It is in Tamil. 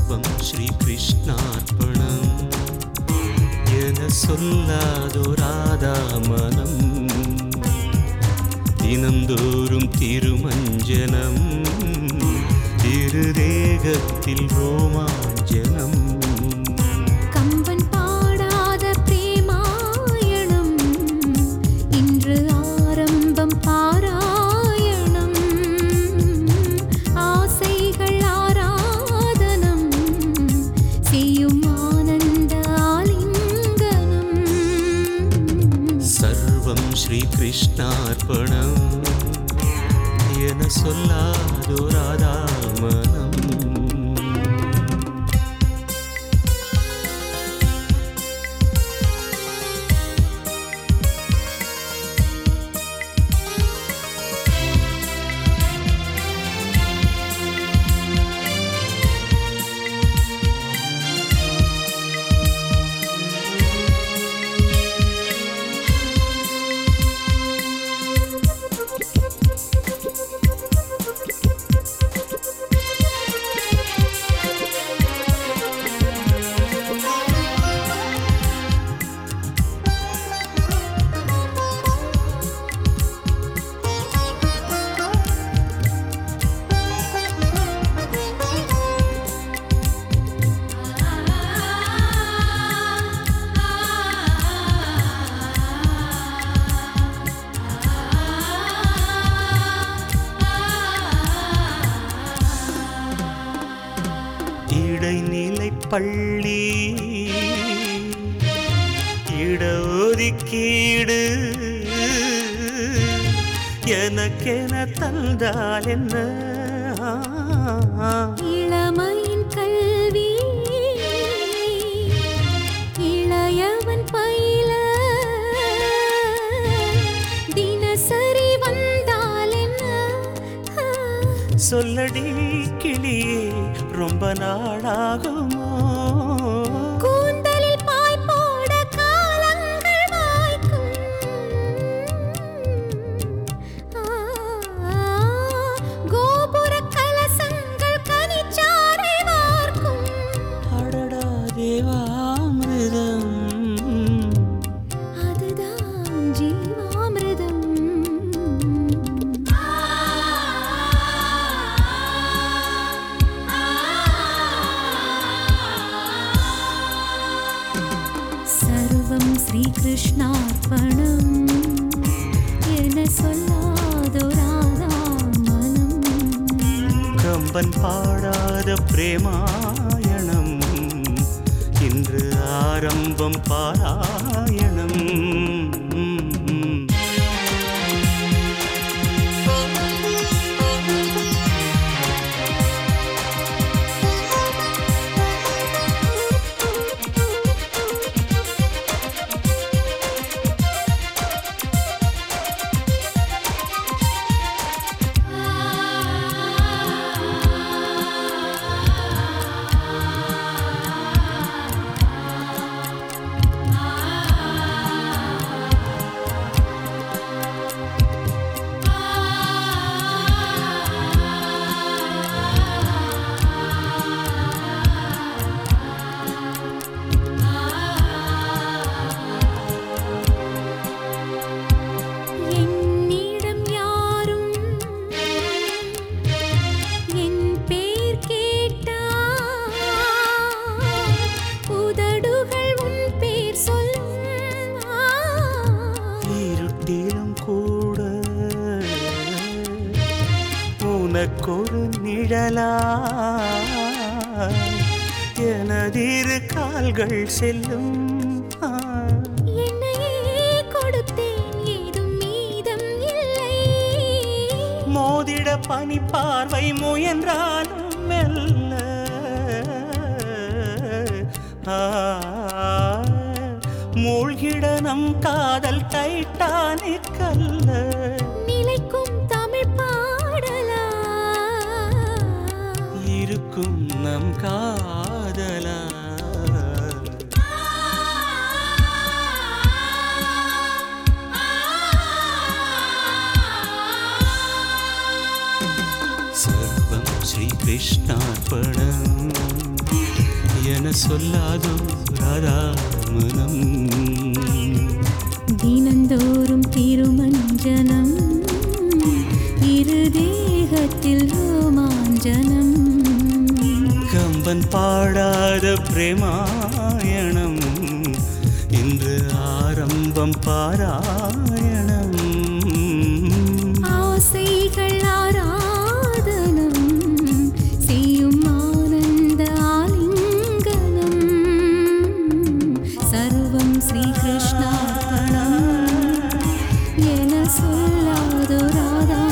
சர்வம் ஸ்ரீ கிருஷ்ணார்ப்பணம் என சொல்லாதோராதா மனம் தினந்தோறும் திருமஞ்சனம் திருதேகத்தில் ரோமாஞ்சனம் கம்பன் பாடாத பிரேமாயணம் இன்று ஆரம்பம் பாராயணம் ஆசைகள் ஆராதனம் செய்யும் ஆனந்த ஆலிங்கனம் சர்வம் ஸ்ரீ கிருஷ்ணார்ப்பணம் என சொல்லாதோராதா மனம் இடைநிலை பள்ளி இடஒதுக்கீடு எனக்கென தந்தால் என்ன இளமையின் கல்வி இளையவன் பயில தினசரி வந்தால் என்ன சொல்லடி கிளியே ரொம்ப நாளாகுமோ கூந்தலில் பாய் போட காலங்கள் வாய்க்கும் ஆ, கோபுர கலசங்கள் கனிச்சாறை வார்க்கும் அடடா தேவாமிருதம் அதுதான் ஜீவாமிர்தம் சர்வம் ஸ்ரீகிருஷ்ணார்ப்பணம் என சொல்லாதோராதா மனம் கம்பன் பாடாத பிரேமாயணம் இன்று ஆரம்பம் பாராயணம் என்னிடம் யாரும் என் பேர் கேட்டால் உதடுகள் உன் பேர் சொல்லும் இருட்டிலும் கூட உனக்கொரு நிழலா எனதிரு கால்கள் செல்லும் ஆ. என்னையே கொடுத்தேன் ஏதும் மீதம் இல்லை மோதிட பனி பார்வை முயன்றாலும் மெல்ல ஆ, மூழ்கிட நம் காதல் டைட்டானிக் அல்ல நிலைக்கும் தமிழ் பாடலா இருக்கும் நம் காதலா சர்வம் ஸ்ரீ கிருஷ்ணார்ப்பணம் என சொல்லாதோ ராதா மனம் தினந்தோறும் திருமஞ்சனம் இரு தேகத்தில் ரோமாஞ்சனம் கம்பன் பாடாத பிரேமாயணம் இன்று ஆரம்பம் பாராயணம் ஆசைகள் ஆராதனம் செய்யும் ஆனந்த ஆலிங்கனம் சர்வம் ஸ்ரீகிருஷ்ணார்ப்பணம் என சொல்லாதோ ராதா